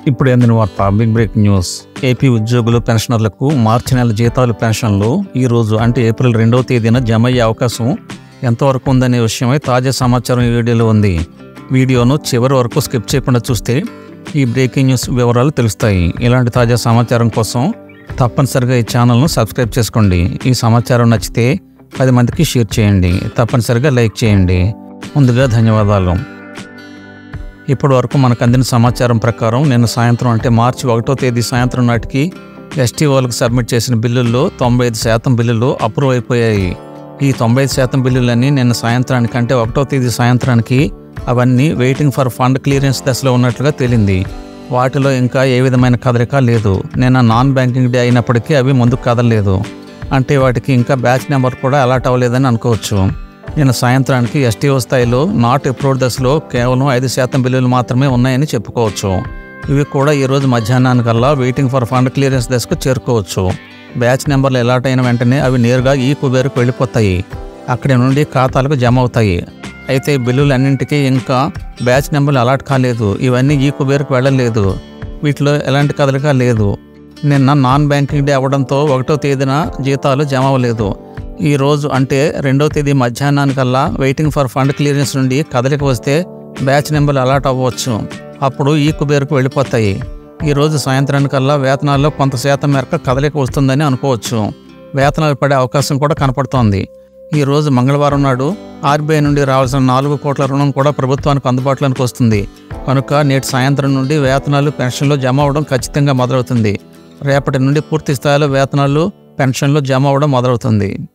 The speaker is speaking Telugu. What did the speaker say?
ఇప్పుడు అందిన వార్త బిగ్ బ్రేక్ న్యూస్ ఏపీ ఉద్యోగులు పెన్షనర్లకు మార్చి నెల జీతాలు పెన్షన్లు ఈ రోజు అంటే ఏప్రిల్ రెండవ తేదీన జమ అయ్యే అవకాశం ఎంతవరకు ఉందనే విషయమై తాజా సమాచారం ఈ వీడియోలో ఉంది వీడియోను చివరి వరకు స్కిప్ చేయకుండా చూస్తే ఈ బ్రేకింగ్ న్యూస్ వివరాలు తెలుస్తాయి ఇలాంటి తాజా సమాచారం కోసం తప్పనిసరిగా ఈ ఛానల్ను సబ్స్క్రైబ్ చేసుకోండి ఈ సమాచారం నచ్చితే పది మందికి షేర్ చేయండి తప్పనిసరిగా లైక్ చేయండి ముందుగా ధన్యవాదాలు ఇప్పటి వరకు మనకు అందిన సమాచారం ప్రకారం నిన్న సాయంత్రం అంటే మార్చి ఒకటో తేదీ సాయంత్రం నాటికి ఎస్టీ వాళ్ళకు సబ్మిట్ చేసిన బిల్లుల్లో తొంభై ఐదు శాతం బిల్లులు అప్రూవ్ అయిపోయాయి ఈ తొంభై ఐదు శాతం బిల్లులన్నీ నిన్న సాయంత్రానికి అంటే ఒకటో తేదీ సాయంత్రానికి అవన్నీ వెయిటింగ్ ఫర్ ఫండ్ క్లియరెన్స్ దశలో ఉన్నట్లుగా తేలింది వాటిలో ఇంకా ఏ విధమైన కదలిక లేదు నిన్న నాన్ బ్యాంకింగ్ డే అయినప్పటికీ అవి ముందుకు కదలలేదు అంటే వాటికి ఇంకా బ్యాచ్ నెంబర్ కూడా అలాట్ అవ్వలేదని అనుకోవచ్చు నిన్న సాయంత్రానికి ఎస్టీఓ స్థాయిలో నాట్ అప్రూవ్డ్ దశలో కేవలం ఐదు శాతం బిల్లులు మాత్రమే ఉన్నాయని చెప్పుకోవచ్చు ఇవి కూడా ఈ రోజు మధ్యాహ్నానికల్లా వెయిటింగ్ ఫర్ ఫండ్ క్లియరెన్స్ దశకు చేరుకోవచ్చు బ్యాచ్ నెంబర్లు అలాట్ అయిన వెంటనే అవి నేరుగా ఈ కుబేరుకు వెళ్ళిపోతాయి అక్కడి నుండి ఖాతాలకు జమ అవుతాయి అయితే బిల్లులన్నింటికీ ఇంకా బ్యాచ్ నెంబర్లు అలాట్ కాలేదు ఇవన్నీ ఈ కుబేరుకు వెళ్ళలేదు వీటిలో ఎలాంటి కదలిక లేదు నిన్న నాన్ బ్యాంకింగ్ డే అవ్వడంతో ఒకటో తేదీన జీతాలు జమ అవ్వలేదు ఈ రోజు అంటే రెండో తేదీ మధ్యాహ్నానికల్లా వెయిటింగ్ ఫర్ ఫండ్ క్లియరెన్స్ నుండి కదలిక వస్తే బ్యాచ్ నెంబర్లు అలాట్ అవ్వచ్చు అప్పుడు ఈ కుబేరుకు వెళ్ళిపోతాయి ఈ రోజు సాయంత్రానికల్లా వేతనాల్లో కొంత శాతం మేరకు కదలిక వస్తుందని అనుకోవచ్చు వేతనాలు పడే అవకాశం కూడా కనపడుతోంది ఈ రోజు మంగళవారం నాడు ఆర్బీఐ నుండి రావాల్సిన నాలుగు కోట్ల రుణం కూడా ప్రభుత్వానికి అందుబాటులోకి వస్తుంది కనుక నేటి సాయంత్రం నుండి వేతనాలు పెన్షన్లు జమ అవడం ఖచ్చితంగా మొదలవుతుంది రేపటి నుండి పూర్తి స్థాయిలో వేతనాలు పెన్షన్లు జమ అవడం మొదలవుతుంది